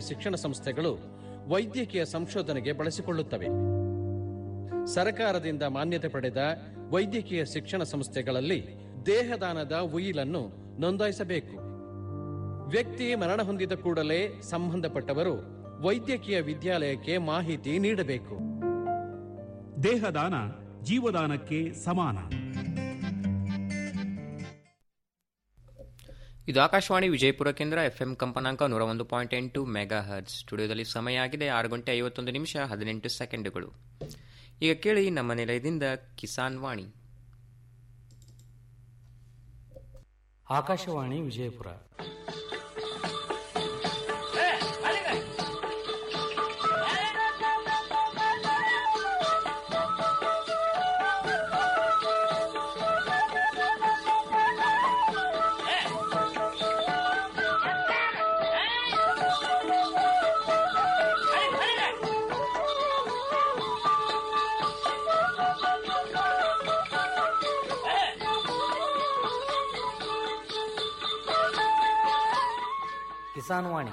ಶಿಕ್ಷಣ ಸಂಸ್ಥೆಗಳು ವೈದ್ಯಕೀಯ ಸಂಶೋಧನೆಗೆ ಬಳಸಿಕೊಳ್ಳುತ್ತವೆ ಸರಕಾರದಿಂದ ಮಾನ್ಯತೆ ಪಡೆದ ವೈದ್ಯಕೀಯ ಶಿಕ್ಷಣ ಸಂಸ್ಥೆಗಳಲ್ಲಿ ದೇಹದಾನದ ಉಯಿಲನ್ನು ನೋಂದಾಯಿಸಬೇಕು ವ್ಯಕ್ತಿ ಮರಣ ಹೊಂದಿದ ಕೂಡಲೇ ಸಂಬಂಧಪಟ್ಟವರು ವೈದ್ಯಕೀಯ ವಿದ್ಯಾಲಯಕ್ಕೆ ಮಾಹಿತಿ ನೀಡಬೇಕು ದೇಹದಾನ ಜೀವದಾನಕ್ಕೆ ಸಮಾನ ಇದು ಆಕಾಶವಾಣಿ ವಿಜಯಪುರ ಕೇಂದ್ರ ಎಫ್ಎಂ ಕಂಪನಾಂಕ ನೂರ ಒಂದು ಪಾಯಿಂಟ್ ಎಂಟು ಮೆಗಾ ಹರ್ಜ್ ಸ್ಟುಡಿಯೋದಲ್ಲಿ ಸಮಯ ಆಗಿದೆ ಆರು ಗಂಟೆ ಐವತ್ತೊಂದು ನಿಮಿಷ ಹದಿನೆಂಟು ಸೆಕೆಂಡುಗಳು ಈಗ ಕೇಳಿ ನಮ್ಮ ನಿಲಯದಿಂದ ಕಿಸಾನ್ ವಾಣಿ ಆಕಾಶವಾಣಿ ವಿಜಯಪುರ ಕಿಸಾನ್ ವಾಣಿ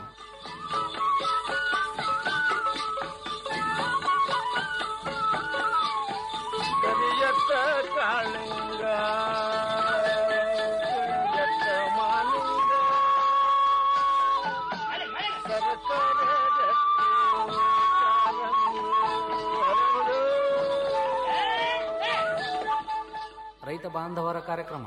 ಕರಿಯತ್ತ ಕಾಳಿಂಗ ಕರಿಯತ್ತ ಮಾಲಿಂಗ ಸರಸರ ಗಟ್ಟಿ ಕಾಲಂಗಿ ಹರಡು. ರೈತ ಬಾಂಧವರ ಕಾರ್ಯಕ್ರಮ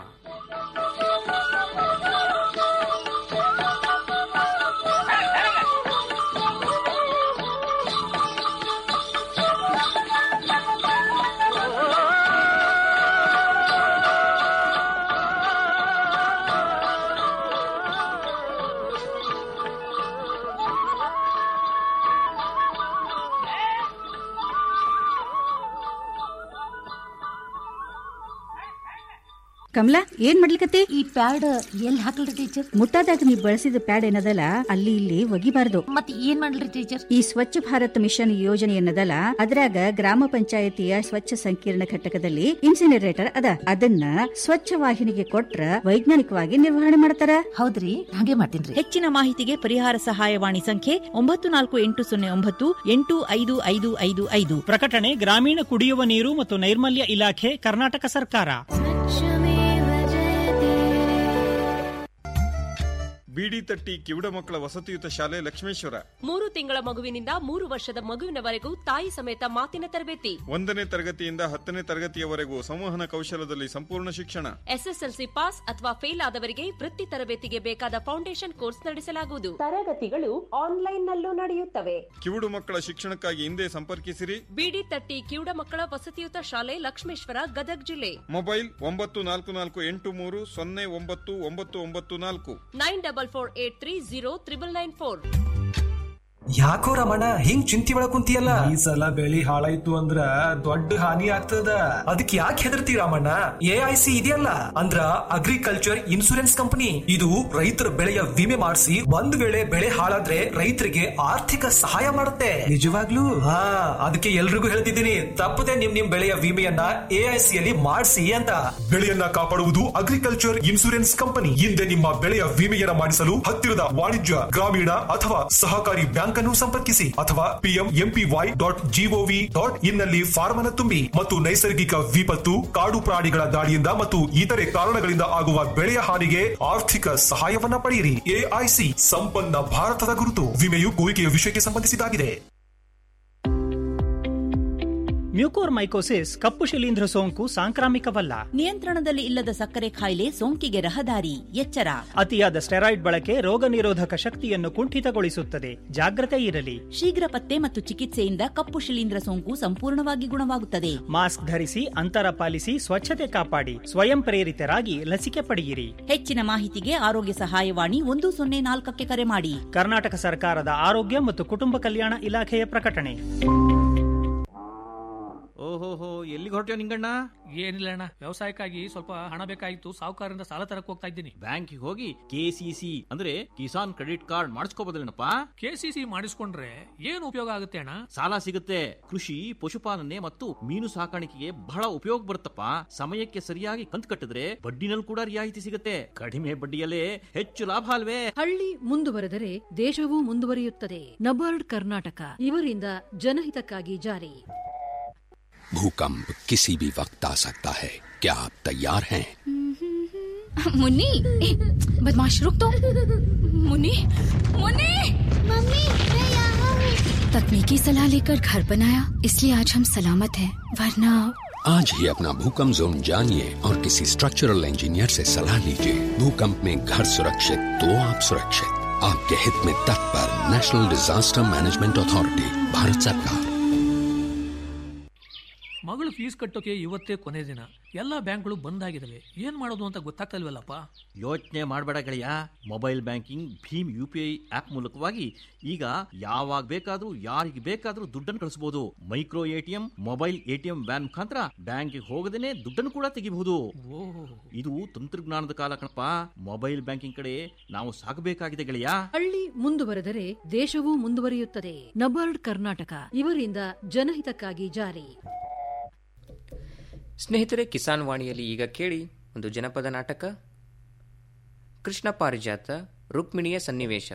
ಕಮಲಾ ಏನ್ ಮಾಡ್ಲಿಕತ್ತಿ ಈ ಪ್ಯಾಡ್ ಎಲ್ಲಿ ಹಾಕಲ್ರಿ ಟೀಚರ್ ಮುಟ್ಟಾದಾಗ ನೀ ಬಳಸಿದ ಪ್ಯಾಡ್ ಏನದಲ್ಲ ಅಲ್ಲಿ ಇಲ್ಲಿ ಒಗಿಬಾರ್ದು ಮತ್ ಏನ್ ಮಾಡ್ಲಿ ಟೀಚರ್ ಈ ಸ್ವಚ್ಛ ಭಾರತ್ ಮಿಷನ್ ಯೋಜನೆ ಏನದಲ್ಲ ಅದ್ರಾಗ ಗ್ರಾಮ ಪಂಚಾಯತಿಯ ಸ್ವಚ್ಛ ಸಂಕೀರ್ಣ ಘಟಕದಲ್ಲಿ ಇನ್ಸಿನರೇಟರ್ ಅದ ಅದನ್ನ ಸ್ವಚ್ಛ ವಾಹಿನಿಗೆ ಕೊಟ್ರ ವೈಜ್ಞಾನಿಕವಾಗಿ ನಿರ್ವಹಣೆ ಮಾಡ್ತಾರ ಹೌದ್ರಿ ಹಾಗೆ ಮಾಡ್ತೀನ್ರಿ ಹೆಚ್ಚಿನ ಮಾಹಿತಿಗೆ ಪರಿಹಾರ ಸಹಾಯವಾಣಿ ಸಂಖ್ಯೆ ಒಂಬತ್ತು ನಾಲ್ಕು ಎಂಟು ಸೊನ್ನೆ ಒಂಬತ್ತು ಎಂಟು ಐದು ಐದು ಐದು ಐದು ಪ್ರಕಟಣೆ ಗ್ರಾಮೀಣ ಕುಡಿಯುವ ನೀರು ಮತ್ತು ನೈರ್ಮಲ್ಯ ಇಲಾಖೆ ಕರ್ನಾಟಕ ಸರ್ಕಾರ ಬಿಡಿ ತಟ್ಟಿ ಕಿವುಡ ಮಕ್ಕಳ ವಸತಿಯುತ ಶಾಲೆ ಲಕ್ಷ್ಮೇಶ್ವರ ಮೂರು ತಿಂಗಳ ಮಗುವಿನಿಂದ ಮೂರು ವರ್ಷದ ಮಗುವಿನವರೆಗೂ ತಾಯಿ ಸಮೇತ ಮಾತಿನ ತರಬೇತಿ ಒಂದನೇ ತರಗತಿಯಿಂದ ಹತ್ತನೇ ತರಗತಿಯವರೆಗೂ ಸಂವಹನ ಕೌಶಲದಲ್ಲಿ ಸಂಪೂರ್ಣ ಶಿಕ್ಷಣ ಎಸ್ಎಸ್ಎಲ್ಸಿ ಪಾಸ್ ಅಥವಾ ಫೇಲ್ ಆದವರಿಗೆ ವೃತ್ತಿ ತರಬೇತಿಗೆ ಬೇಕಾದ ಫೌಂಡೇಶನ್ ಕೋರ್ಸ್ ನಡೆಸಲಾಗುವುದು ತರಗತಿಗಳು ಆನ್ಲೈನ್ ನಲ್ಲೂ ನಡೆಯುತ್ತವೆ ಕಿವುಡು ಮಕ್ಕಳ ಶಿಕ್ಷಣಕ್ಕಾಗಿ ಹಿಂದೆ ಸಂಪರ್ಕಿಸಿರಿ ಬಿಡಿ ತಟ್ಟಿ ಕಿವುಡ ಮಕ್ಕಳ ವಸತಿಯುತ ಶಾಲೆ ಲಕ್ಷ್ಮೇಶ್ವರ ಗದಗ್ ಜಿಲ್ಲೆ ಮೊಬೈಲ್ ಒಂಬತ್ತು ನಾಲ್ಕು ನಾಲ್ಕು ಎಂಟು ಮೂರು ಸೊನ್ನೆ ಒಂಬತ್ತು ಒಂಬತ್ತು ಒಂಬತ್ತು ನಾಲ್ಕು nine double four eight three zero triple nine four ಯಾಕೋ ರಮಣ ಹಿಂಗ್ ಚಿಂತಿ ಒಳಗ್ ಕುಂತಿಯಲ್ಲ ಈ ಸಲ ಬೆಳಿ ಹಾಳಾಯ್ತು ಅಂದ್ರ ದೊಡ್ಡ ಹಾನಿ ಆಗ್ತದ ಅದಕ್ಕೆ ಯಾಕೆ ಹೆದರ್ತಿ ರಾಮಣ್ಣ ಎ ಐ ಸಿ ಇದೆಯಲ್ಲ ಅಂದ್ರ ಅಗ್ರಿಕಲ್ಚರ್ ಇನ್ಸೂರೆನ್ಸ್ ಕಂಪನಿ ಇದು ರೈತರ ಬೆಳೆಯ ವಿಮೆ ಮಾಡಿಸಿ ಒಂದ್ ವೇಳೆ ಬೆಳೆ ಹಾಳಾದ್ರೆ ರೈತರಿಗೆ ಆರ್ಥಿಕ ಸಹಾಯ ಮಾಡುತ್ತೆ ನಿಜವಾಗ್ಲೂ ಹಾ ಅದಕ್ಕೆ ಎಲ್ರಿಗೂ ಹೇಳ್ತಿದ್ದೀನಿ ತಪ್ಪದೆ ನಿಮ್ ನಿಮ್ ಬೆಳೆಯ ವಿಮೆಯನ್ನ ಎ ಐ ಸಿ ಅಲ್ಲಿ ಮಾಡಿಸಿ ಅಂತ ಬೆಳೆಯನ್ನ ಕಾಪಾಡುವುದು ಅಗ್ರಿಕಲ್ಚರ್ ಇನ್ಸೂರೆನ್ಸ್ ಕಂಪನಿ ಹಿಂದೆ ನಿಮ್ಮ ಬೆಳೆಯ ವಿಮೆಯನ್ನ ಮಾಡಿಸಲು ಹತ್ತಿರದ ವಾಣಿಜ್ಯ ಗ್ರಾಮೀಣ ಅಥವಾ ಸಹಕಾರಿ ಬ್ಯಾಂಕ್ ಅನ್ನು ಸಂಪರ್ಕಿಸಿ ಅಥವಾ PM MPY dot gov dot in ನಲ್ಲಿ ಫಾರ್ಮ್ ಅನ್ನು ತುಂಬಿ ಮತ್ತು ನೈಸರ್ಗಿಕ ವಿಪತ್ತು ಕಾಡು ಪ್ರಾಣಿಗಳ ದಾಳಿಯಿಂದ ಮತ್ತು ಇತರೆ ಕಾರಣಗಳಿಂದ ಆಗುವ ಬೆಳೆಯ ಹಾನಿಗೆ ಆರ್ಥಿಕ ಸಹಾಯವನ್ನ ಪಡೆಯಿರಿ ಎಐಸಿ ಸಂಪನ್ನ ಭಾರತದ ಗುರುತು ವಿಮೆಯು ಕೋರಿಕೆಯ ವಿಷಯಕ್ಕೆ ಸಂಬಂಧಿಸಿದ್ದಾಗಿದೆ ಮ್ಯೂಕೋರ್ ಮೈಕೋಸಿಸ್ ಕಪ್ಪು ಶಿಲೀಂಧ್ರ ಸೋಂಕು ಸಾಂಕ್ರಾಮಿಕವಲ್ಲ ನಿಯಂತ್ರಣದಲ್ಲಿ ಇಲ್ಲದ ಸಕ್ಕರೆ ಕಾಯಿಲೆ ಸೋಂಕಿಗೆ ರಹದಾರಿ ಎಚ್ಚರ ಅತಿಯಾದ ಸ್ಟೆರಾಯ್ಡ್ ಬಳಕೆ ರೋಗ ನಿರೋಧಕ ಶಕ್ತಿಯನ್ನು ಕುಂಠಿತಗೊಳಿಸುತ್ತದೆ ಜಾಗ್ರತೆ ಇರಲಿ ಶೀಘ್ರ ಪತ್ತೆ ಮತ್ತು ಚಿಕಿತ್ಸೆಯಿಂದ ಕಪ್ಪು ಶಿಲೀಂಧ್ರ ಸೋಂಕು ಸಂಪೂರ್ಣವಾಗಿ ಗುಣವಾಗುತ್ತದೆ ಮಾಸ್ಕ್ ಧರಿಸಿ ಅಂತರ ಪಾಲಿಸಿ ಸ್ವಚ್ಛತೆ ಕಾಪಾಡಿ ಸ್ವಯಂ ಪ್ರೇರಿತರಾಗಿ ಲಸಿಕೆ ಪಡೆಯಿರಿ ಹೆಚ್ಚಿನ ಮಾಹಿತಿಗೆ ಆರೋಗ್ಯ ಸಹಾಯವಾಣಿ ಒಂದು ಸೊನ್ನೆ ನಾಲ್ಕಕ್ಕೆ ಕರೆ ಮಾಡಿ ಕರ್ನಾಟಕ ಸರ್ಕಾರದ ಆರೋಗ್ಯ ಮತ್ತು ಕುಟುಂಬ ಕಲ್ಯಾಣ ಇಲಾಖೆಯ ಪ್ರಕಟಣೆ ಓಹೋಹೋ ಎಲ್ಲಿಗೆ ಹೊರಟ್ಯೋ ನಿಂಗಣ್ಣ ಏನಿಲ್ಲ ಅಣ್ಣ ವ್ಯವಸಾಯಕ್ಕಾಗಿ ಸ್ವಲ್ಪ ಹಣ ಬೇಕಾಗಿತ್ತು ಸಾಹುಕಾರರಿಂದ ಸಾಲ ತರಕ್ ಹೋಗ್ತಾ ಇದ್ದೀನಿ ಬ್ಯಾಂಕಿಗೆ ಹೋಗಿ ಕೆಸಿಸಿ ಅಂದ್ರೆ ಕಿಸಾನ್ ಕ್ರೆಡಿಟ್ ಕಾರ್ಡ್ ಮಾಡಿಸ್ಕೋಬೋದಲ್ಲೇನಪ್ಪ ಕೆಸಿಸಿ ಮಾಡಿಸ್ಕೊಂಡ್ರೆ ಏನು ಉಪಯೋಗ ಆಗುತ್ತೆ ಅಣ್ಣ ಸಾಲ ಸಿಗುತ್ತೆ ಕೃಷಿ ಪಶುಪಾಲನೆ ಮತ್ತು ಮೀನು ಸಾಕಾಣಿಕೆಗೆ ಬಹಳ ಉಪಯೋಗ ಬರುತ್ತಪ್ಪ ಸಮಯಕ್ಕೆ ಸರಿಯಾಗಿ ಕಂತು ಕಟ್ಟಿದ್ರೆ ಬಡ್ಡಿನಲ್ಲಿ ಕೂಡ ರಿಯಾಯಿತಿ ಸಿಗುತ್ತೆ ಕಡಿಮೆ ಬಡ್ಡಿಯಲ್ಲೇ ಹೆಚ್ಚು ಲಾಭ ಅಲ್ವೇ ಹಳ್ಳಿ ಮುಂದುವರೆದರೆ ದೇಶವೂ ಮುಂದುವರಿಯುತ್ತದೆ ನಬಾರ್ಡ್ ಕರ್ನಾಟಕ ಇವರಿಂದ ಜನಹಿತಕ್ಕಾಗಿ ಜಾರಿ भूकंप किसी भी वक्त आ सकता है क्या आप तैयार हैं मुन्नी ए, बदमाश रुक तो मुन्नी मुन्नी मम्मी मैं यहाँ हूँ तकनीकी सलाह लेकर घर बनाया इसलिए आज हम सलामत हैं वरना आज ही अपना भूकंप जोन जानिए और किसी स्ट्रक्चरल इंजीनियर से सलाह लीजिए भूकंप में घर सुरक्षित तो आप सुरक्षित आपके हित में तत्पर national disaster management authority Bharat सरकार ಮಗಳು ಫೀಸ್ ಕಟ್ಟೋಕೆ ಇವತ್ತೇ ಕೊನೆ ದಿನ ಎಲ್ಲಾ ಬ್ಯಾಂಕ್ಗಳು ಬಂದ್ ಆಗಿದಾವೆ ಏನ್ ಮಾಡೋದು ಅಂತ ಗೊತ್ತಾಗ್ತಲ್ವಲ್ಲಪ್ಪ ಯೋಚನೆ ಮಾಡಬೇಡ ಗೆಳೆಯ ಮೊಬೈಲ್ ಬ್ಯಾಂಕಿಂಗ್ ಭೀಮ್ ಯು ಪಿ ಐ ಆಪ್ ಮೂಲಕವಾಗಿ ಈಗ ಯಾವಾಗ ಬೇಕಾದ್ರೂ ಯಾರಿಗೆ ಬೇಕಾದ್ರೂ ದುಡ್ಡನ್ನು ಕಳಿಸಬಹುದು micro ATM mobile ATM van ಮುಖಾಂತರ ಬ್ಯಾಂಕಿಗೆ ಹೋಗದೇನೆ ದುಡ್ಡನ್ನು ಕೂಡ ತೆಗಿಬಹುದು ಇದು ತಂತ್ರಜ್ಞಾನದ ಕಾಲ ಕಣಪ್ಪ ಮೊಬೈಲ್ ಬ್ಯಾಂಕಿಂಗ್ ಕಡೆ ನಾವು ಸಾಗಬೇಕಾಗಿದೆ ಗೆಳೆಯ ಹಳ್ಳಿ ಮುಂದುವರೆದರೆ ದೇಶವೂ ಮುಂದುವರಿಯುತ್ತದೆ ನಬಾರ್ಡ್ ಕರ್ನಾಟಕ ಇವರಿಂದ ಜನಹಿತಕ್ಕಾಗಿ ಜಾರಿ ಸ್ನೇಹಿತರೆ ಕಿಸಾನ್ ವಾಣಿಯಲ್ಲಿ ಈಗ ಕೇಳಿ ಒಂದು ಜನಪದ ನಾಟಕ ಕೃಷ್ಣ ಪಾರಿಜಾತ ರುಕ್ಮಿಣಿಯ ಸನ್ನಿವೇಶ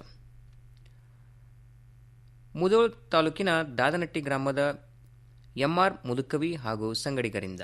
ಮುದೋಳ್ ತಾಲೂಕಿನ ದಾದನಟ್ಟಿ ಗ್ರಾಮದ ಎಂಆರ್ ಮುದುಕವಿ ಹಾಗೂ ಸಂಗಡಿಗರಿಂದ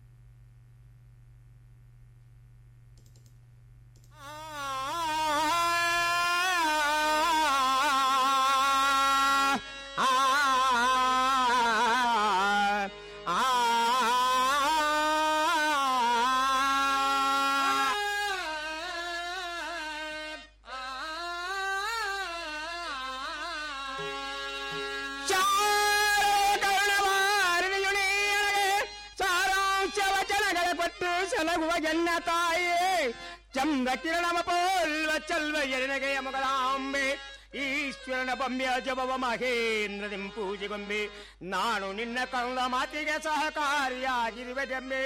ಸಾರಾಂಶವಚನಗಳ ಕೊಟ್ಟು ಸಲಗುವ ಜನ್ನ ತಾಯೇ ಚಂದ ಕಿರಣಮ ಪೋಲ್ವ ಚಲ್ವ ಎರಣಗೆಯ ಮಗಳಾಂಬೆ ಈಶ್ವರನ ಬೊಂಬೆಯ ಜಪವ ಮಹೇಂದ್ರದಿಂ ಪೂಜೆಗೊಂಬೆ ನಾನು ನಿನ್ನ ಕಳ್ಳ ಮಾತಿಗೆ ಸಹಕಾರಿಯಾಗಿರುವೆ ಜಂಬೆ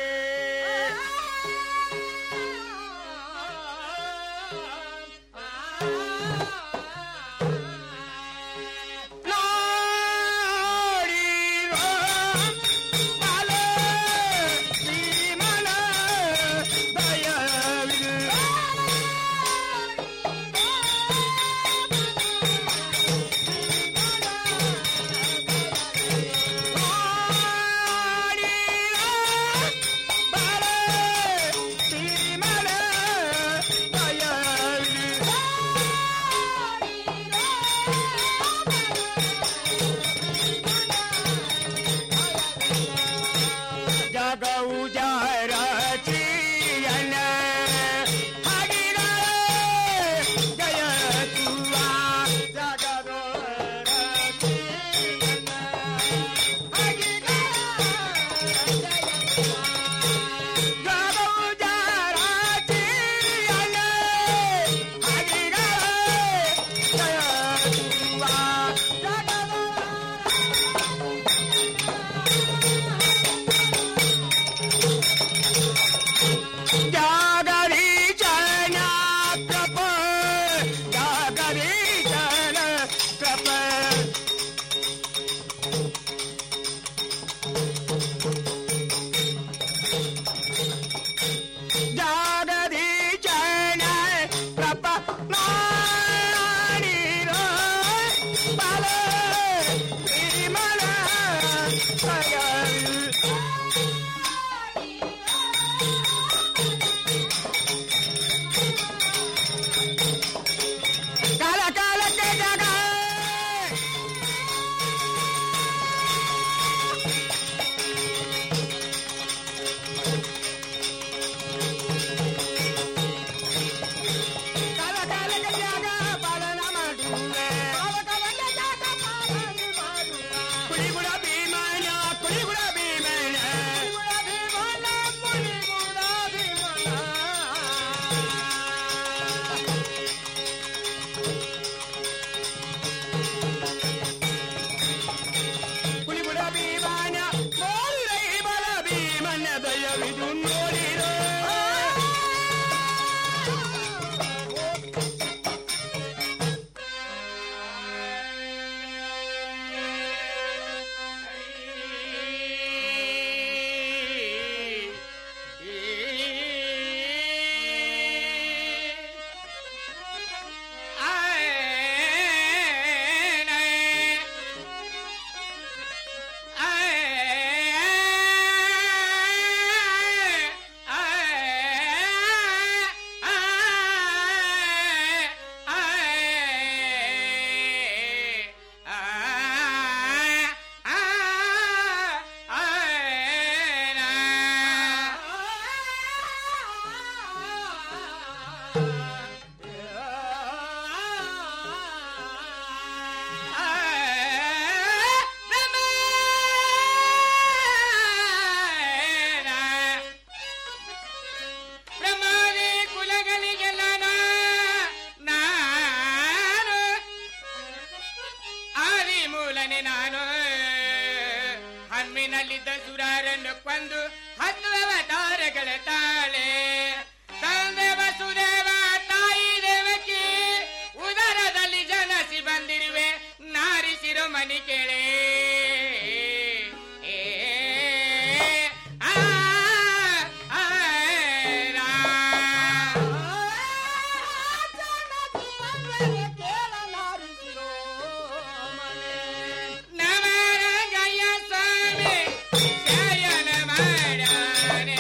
ಮೂಲನೆ ನಾನು ಹಮ್ಮಿನಲ್ಲಿದ್ದ ಸುರಾರನ್ನು ಕೊಂದು ಹತ್ತು ಅವತಾರಗಳ ತಾಳೆ ತಂದೆ ವಸುದೇವ ತಾಯಿ ದೇವಕಿ ಉದರದಲ್ಲಿ ಜನಸಿ ಬಂದಿರುವೆ ನಾರಿಸಿರೋ ಮನಿ ಕೇಳೆ ಏ, ಆ, ಆ, ರಾ. ನವರಂಗಯ್ಯ ಸ್ವಾಮಿ ಶಯನ ಮಾಡಾನೆ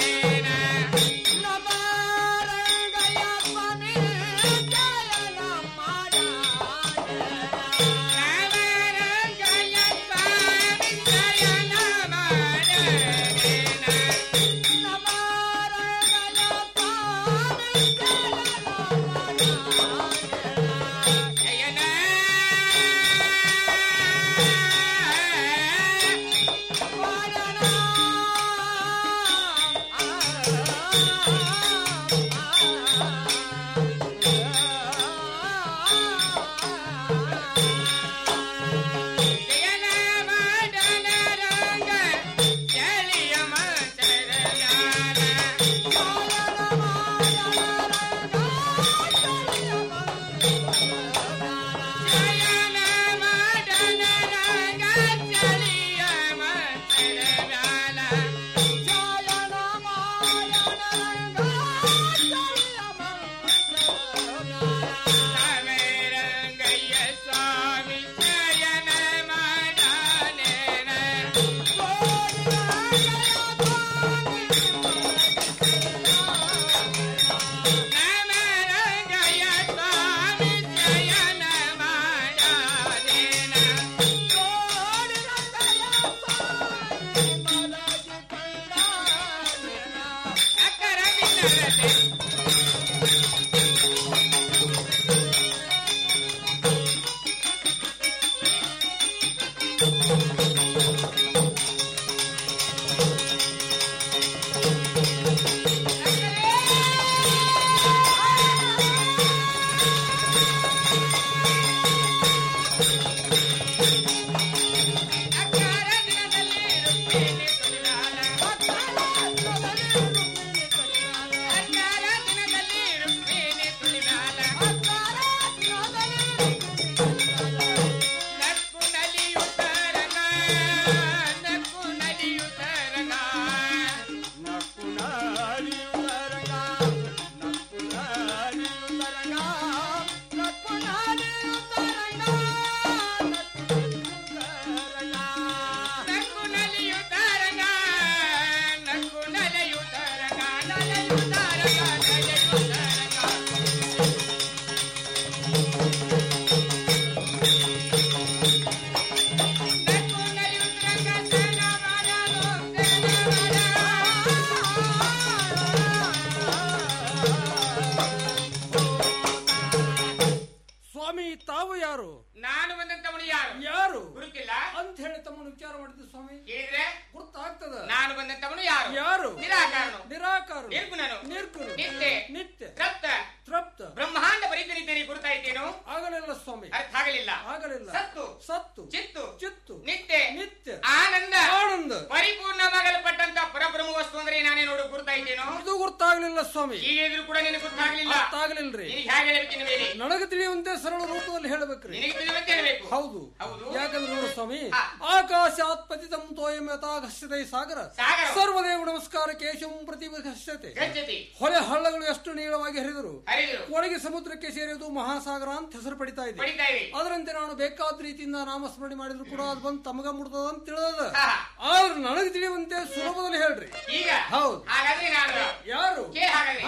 ಸ್ವಾಮಿ ತಾವು ಯಾರು ನಾನು ಬಂದಂತವನು ಯಾರು ಯಾರು ಗುರುತಿಲ್ಲ ಅಂತ ಹೇಳಿ ತಮ್ಮನ್ನು ವಿಚಾರ ಮಾಡಿದ್ದು ಸ್ವಾಮಿ ಕೇಳಿದ್ರೆ ಗುರ್ತಾಗ್ತದ ನಾನು ಬಂದಂತವನು ಯಾರು ಯಾರು ನಿರಾಕಾರನು ನಿರಾಕಾರ ನಿರ್ಗುಣನು ನಿರ್ಗುಣ ನಿತ್ಯ ನಿತ್ಯ ತೃಪ್ತ ತೃಪ್ತ ಬ್ರಹ್ಮಾಂಡ ಪರಿತನಿದ್ದೇನೆ ಗುರುತಾಯ್ತೇನು ಆಗಲಿಲ್ಲ ಸ್ವಾಮಿ ಅರ್ಥ ಆಗಲಿಲ್ಲ ಆಗಲಿಲ್ಲ ಸತ್ತು ಸತ್ತು ಚಿತ್ತು ಚಿತ್ತು ನಿತ್ಯ ನಿತ್ಯ ಆನಂದ ಆನಂದ ಪರಿಪೂರ್ಣವಾಗಲ್ಪಟ್ಟಂತ ಪರಬ್ರಹ್ಮ ವಸ್ತು ಅಂದ್ರೆ ನಾನೇ ನೋಡು ಗುರುತಾಯ್ತೇನು ಇದು ಗುರ್ತಾಗ್ಲಿಲ್ಲ ಸ್ವಾಮಿ ಈಗ ಇದ್ರು ಕೂಡ ನಿನಗೆ ಗೊತ್ತಾಗ್ಲಿಲ್ಲ ಗೊತ್ತಾಗ್ಲಿಲ್ರಿ ನಿನಗೆ ಹೇಗೆ ಹೇಳ್ತೀನಿ ಬೇರೆ ನನಗೆ ತಿಳಿಯುವಂತೆ ಸರಳ ರೂಪದಲ್ಲಿ ಹೇಳಬೇಕ್ರಿ ನಿನಗೆ ತಿಳಿಯುವಂತೆ ಹೇಳ್ಬೇಕು ಹೌದು ಹೌದು ಯಾಕಂದ್ರೆ ನೋಡು ಸ್ವಾಮಿ ಆಕಾಶಾತ್ ಪತಿತಂ ತೋಯಂ ಯಥಾ ಘಸ್ಯತೆ ಸಾಗರ ಸಾಗರ. ಸರ್ವದೇವ ನಮಸ್ಕಾರ ಕೇಶವಂ ಪ್ರತಿ ಘಸ್ಯತೆ ಗಚ್ಚತಿ ಹೊಳೆ ಹಳ್ಳಗಳು ಎಷ್ಟು ನೀಳವಾಗಿ ಹರಿದರು ಹರಿದರು ಒಳಗೆ ಸಮುದ್ರಕ್ಕೆ ಸೇರಿದು ಮಹಾಸಾಗರ ಅಂತ ಹೆಸರು ಪಡಿತಾ ಇದೆ ಪಡಿತಾ ಇವೆ. ಅದರಂತೆ ನಾನು ಬೇಕಾದ ರೀತಿಯಿಂದ ನಾಮಸ್ಮರಣೆ ಮಾಡಿದ್ರು ಕೂಡ ಅದು ಬಂದು ತಮಗ ಮುಡ್ತದ ಅಂತ ತಿಳಿದ ಹಾ. ಆದ್ರೆ ನನಗೆ ತಿಳಿಯುವಂತೆ ಸುಲಭದಲ್ಲಿ ಹೇಳ್ರಿ ಈಗ ಹೌದು ಹಾಗಾದ್ರೆ ನಾನು ಯಾರು ಕೇಳಿ ಹಾಗಾದ್ರೆ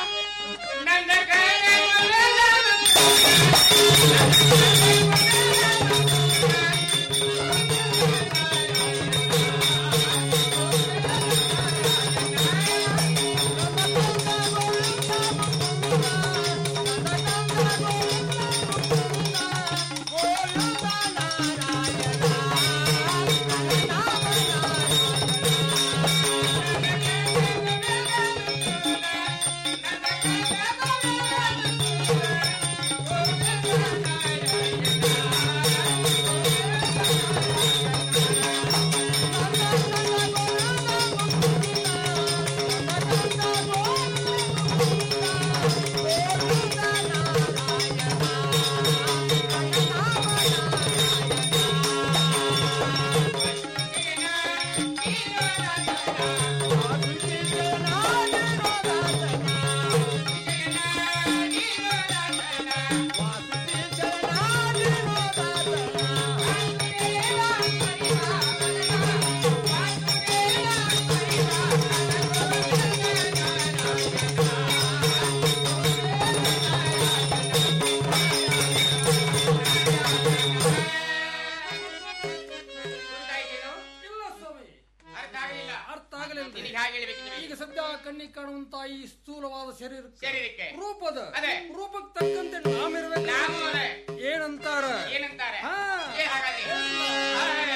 ನನ್ನ ¡Suscríbete ಕಣ್ಣಿಗೆ ಕಾಣುವಂತ ಈ ಸ್ಥೂಲವಾದ ಶರೀರ ಶರೀರಕ್ಕೆ ರೂಪದ ಅದೇ. ರೂಪಕ್ಕೆ ತಕ್ಕಂತೆ ನಾಮ ಇರ್ಬೇಕು ನಾಮ ಅದೇ. ಏನಂತಾರ ಏನಂತಾರೆ ಹಾ. ಏ ಹಾಗಾದ್ರೆ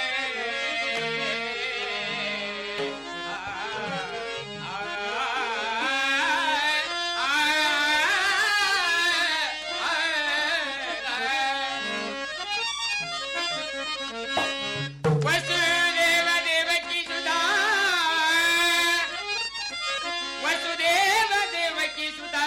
ವಸುದೇವ ದೇವಕಿ ಸುಧಾ ವಸುದೇವ ದೇವಕಿ ಸುಧಾ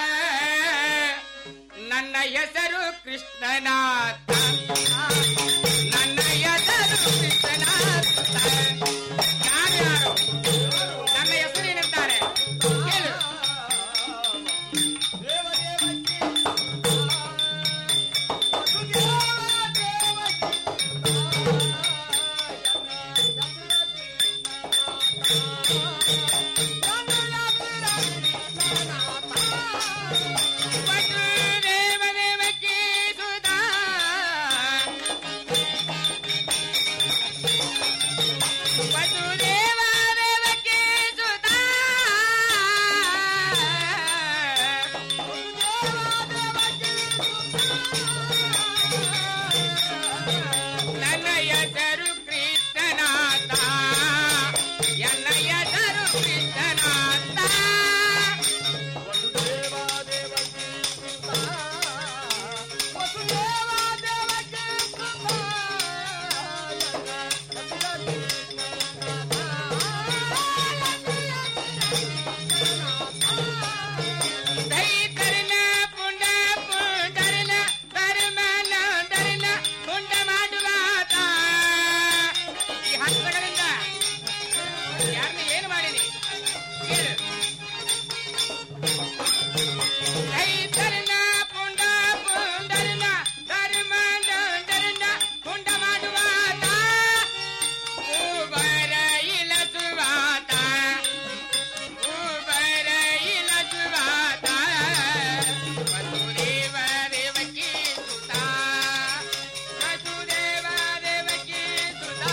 ನನ್ನ ಹೆಸರು ಕೃಷ್ಣನಾಥ ನನ್ನ ಹೆಸರು ಕೃಷ್ಣನಾಥ ಯಾರ್ಯಾರು ನನ್ನ ಹೆಸರು ಏನಂತಾರೆ ಕೇಳು ವಸುದೇವ ದೇವಕಿ ಸುಧಾ ವಸುದೇವ ದೇವಕಿ ಸುಧಾ ನನ್ನ ಹೆಸರು ಕೃಷ್ಣನಾಥ ನನ್ನ ಹೆಸರು ಕೃಷ್ಣನಾಥ ದೈತರನ ಪುಂಡ ಪುಂಡರನ ಧರ್ಮನ ಧರನ ಪುಂಡ ಮಾಡುವಾತ ಈ ಹಸ್ತಗಳಿಂದ ಯಾರನ್ನ ಏನು ಮಾಡಿನಿ ಹೇಳು ದೈತರನ ಪುಂಡ ಪುಂಡರನ ಧರ್ಮನ ಧರನ ಪುಂಡ ಮಾಡುವಾತ ಉಬರ ಇಲಸುವಾತ ಉಬರ ಇಲಸುವಾತ ವಸುದೇವ ದೇವಕಿ ಸುತ ವಸುದೇವ ದೇವಕಿ ಸುತ